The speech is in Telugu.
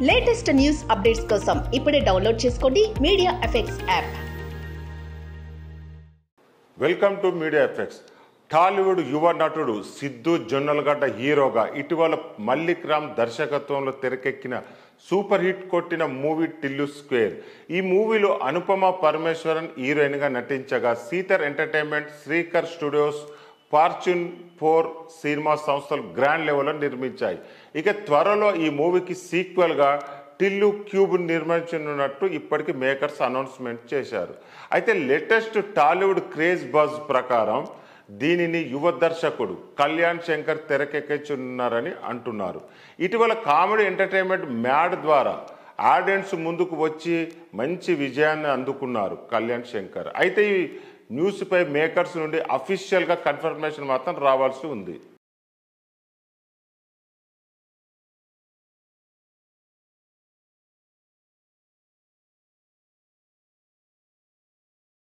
లేటెస్ట్ న్యూస్ అప్డేట్స్ కోసం ఇప్పుడే డౌన్లోడ్ చేసుకోండి media effects app welcome to media effects Tollywood యువ నటుడు సిద్ధు జొన్నలగడ్డ హీరోగా ఇటీవల మల్లిక్ రామ్ దర్శకత్వంలో తెరకెక్కిన సూపర్ హిట్ కొట్టిన మూవీ టిల్లు స్క్వేర్ ఈ మూవీలో అనుపమ పరమేశ్వరన్ హీరోయిన్గా నటించగా Sithara entertainment Srikara studios fortune four cinema సంస్థలు గ్రాండ్ లెవెల్లో నిర్మించాయి ఇక త్వరలో ఈ మూవీకి సీక్వెల్గా టిల్లు క్యూబ్ నిర్మించనున్నట్టు ఇప్పటికి మేకర్స్ అనౌన్స్మెంట్ చేశారు అయితే లేటెస్ట్ టాలీవుడ్ క్రేజ్ బజ్ ప్రకారం దీనిని యువ దర్శకుడు కళ్యాణ్ శంకర్ తెరకెక్కించున్నారని అంటున్నారు ఇటీవల కామెడీ ఎంటర్టైన్మెంట్ మ్యాడ్ ద్వారా ఆడియన్స్ ముందుకు వచ్చి మంచి విజయాన్ని అందుకున్నారు కళ్యాణ్ శంకర్ అయితే ఈ న్యూస్పై మేకర్స్ నుండి అఫీషియల్గా కన్ఫర్మేషన్ మాత్రం రావాల్సి ఉంది